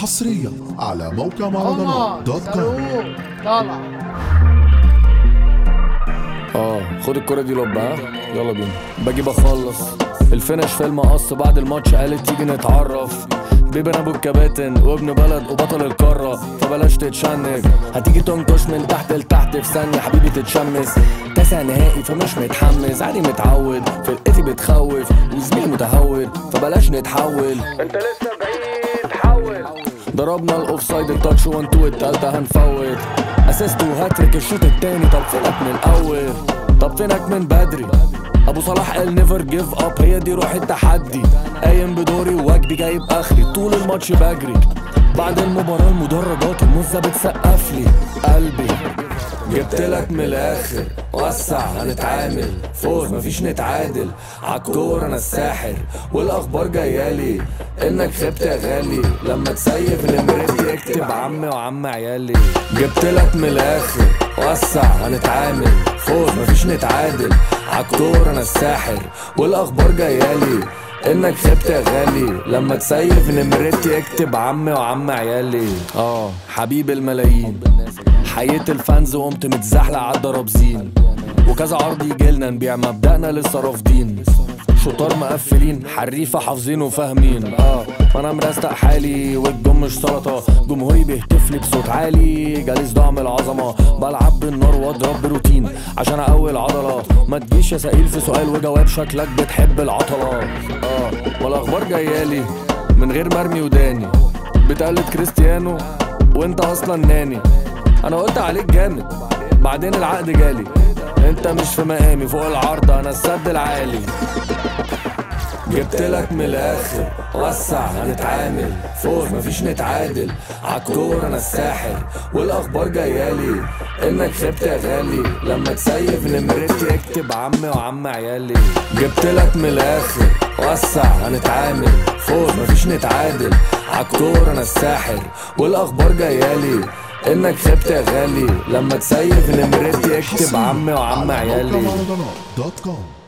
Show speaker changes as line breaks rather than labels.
حصريا على موقع مهرجانات دوت كوم
طالع
اه خد الكرة دي لب ها يلا بينا باجي بخلص الفينش في المقص بعد الماتش قالت تيجي نتعرف بيبي انا ابو الكباتن وابن بلد وبطل القارة فبلاش تتشنج هتيجي تنكش من تحت لتحت في ثانية حبيبي تتشمس تاسع نهائي فمش متحمس عادي متعود فرقتي بتخوف وزميلي متهور فبلاش نتحول انت لسه بعيد حول ضربنا الاوف سايد التاتش 1 2 التالتة هنفوت اسيست وهاتريك الشوط التاني طب فينك من الاول طب فينك من بدري ابو صلاح قال نيفر جيف اب هي دي روح التحدي قايم بدوري وواجبي جايب اخري طول الماتش بجري بعد المباراة المدرجات المزة بتسقف لي قلبي جبت لك من الاخر وسع هنتعامل فوز مفيش نتعادل عالكورة انا الساحر والاخبار جايالي انك خبت يا غالي لما تسيف نمرتي اكتب عمي وعم عيالي جبت لك من الاخر وسع هنتعامل فوز مفيش نتعادل عالكورة انا الساحر والاخبار جايالي انك خبت يا غالي لما تسيف نمرتي اكتب عمي وعم عيالي اه حبيب الملايين حييت الفانز وقمت متزحلق عالدرابزين وكذا عرض يجيلنا نبيع مبدأنا لسه رافضين شطار مقفلين حريفة حافظين وفاهمين اه وانا مرستق حالي والجم مش سلطة جمهوري بيهتف لي بصوت عالي جالس دعم العظمة بلعب بالنار واضرب بروتين عشان اقوي العضلة ما تجيش يا سئيل في سؤال وجواب شكلك بتحب العطلة اه والاخبار جايالي من غير مرمي وداني بتقلد كريستيانو وانت اصلا ناني انا قلت عليك جامد بعدين العقد جالي انت مش في مقامي فوق العرض انا السد العالي جبت لك من الاخر وسع هنتعامل فوز مفيش نتعادل عالكورة انا الساحر والاخبار جايالي انك خبت يا غالي لما تسيف نمرتي اكتب عمي وعم عيالي جبت لك من الاخر وسع هنتعامل فوز مفيش نتعادل عالكورة انا الساحر والاخبار جايالي انك خبت يا غالي لما تسيف نمرتي اكتب عمي وعم
على موقع
عيالي
مهرجانات دوت كوم